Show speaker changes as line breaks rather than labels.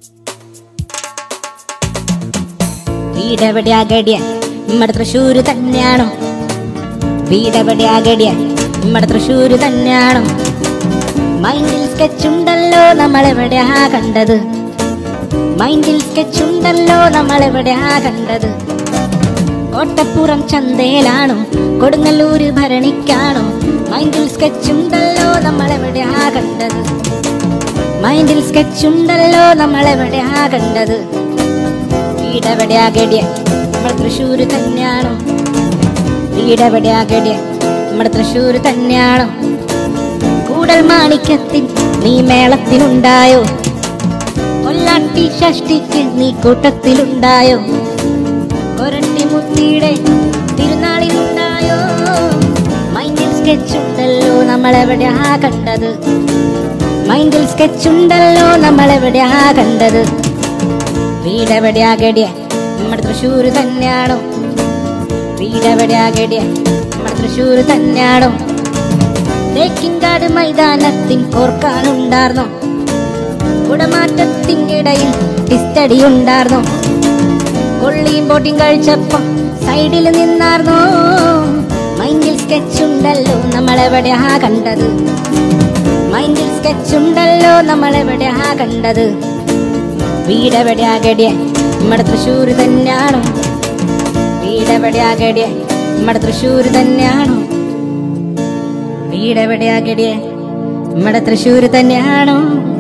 വീടെവിടെയാ ഗടിയ നമ്മുടെ തൃശ്ശൂര് തന്നെയാണോ വീടെവിടെയാ ഗടിയ നമ്മുടെ തൃശ്ശൂര് തന്നെയാണോ മൈൻഡിൽ സ്കെച്ച് ഉണ്ടല്ലോ നമ്മളെവിടെയാ കണ്ടത് മൈൻഡിൽ സ്കെച്ച് ഉണ്ടല്ലോ നമ്മളെവിടെയാ കണ്ടത് കോട്ടപ്പുറം ചന്തയിലാണോ കൊടുങ്ങല്ലൂര് ഭരണിക്കാണോ മൈൻഡിൽ സ്കെച്ച് ഉണ്ടല്ലോ നമ്മളെവിടെയാ കണ്ടത് മൈൻഡിൽ സ്കെച്ച് ഉണ്ടല്ലോ നമ്മളെവിടെയാ കണ്ടത് വീടെവിടെയാ ഗടിയ നമ്മുടെ തൃശ്ശൂര് തന്നെയാണോ വീടെവിടെയാ ഗടിയ നമ്മുടെ തൃശ്ശൂര് തന്നെയാണോ കൂടൽ മാണിക്യത്തിൽ നീ മേളത്തിനുണ്ടായോ കൊല്ലാട്ടി ഷഷ്ടിക്ക് നീ കൂട്ടത്തിലുണ്ടായോ കൊരട്ടി മുത്തിയുടെ തിരുനാളിലുണ്ടായോ മൈൻഡിൽ സ്കെച്ച് ഉണ്ടല്ലോ നമ്മളെവിടെയാ കണ്ടത് മൈൻഡിൽ സ്കെച്ച് ഉണ്ടല്ലോ നമ്മളെവിടെയാ കണ്ടത് വീടെവിടെയാ ഗടിയ നമ്മുടെ തൃശ്ശൂര് തന്നെയാണോ വീടെവിടെയാ ഗടിയ നമ്മുടെ തൃശ്ശൂര് തന്നെയാണോ തേക്കിൻകാട് മൈതാനത്തിൻ കോർക്കാനുണ്ടാർന്നോ കുടമാറ്റത്തിനിടയിൽ ടിസ്റ്റടി ഉണ്ടാർന്നോ കൊള്ളിയും ബോട്ടിയും കഴിച്ചപ്പോ സൈഡിൽ നിന്നാർന്നോ മൈൻഡിൽ സ്കെച്ച് ഉണ്ടല്ലോ നമ്മളെവിടെയാ കണ്ടത് മൈൻഡിൽ സ്കെച്ച് ഉണ്ടല്ലോ നമ്മളെവിടെയാ കണ്ടത് വീടെവിടെയാ ഗടിയ നമ്മുടെ തൃശ്ശൂര് തന്നെയാണോ വീടെവിടെയാ ഗടിയ നമ്മുടെ തൃശ്ശൂര് തന്നെയാണോ വീടെവിടെയാ ഗടിയ നമ്മുടെ തൃശ്ശൂര് തന്നെയാണോ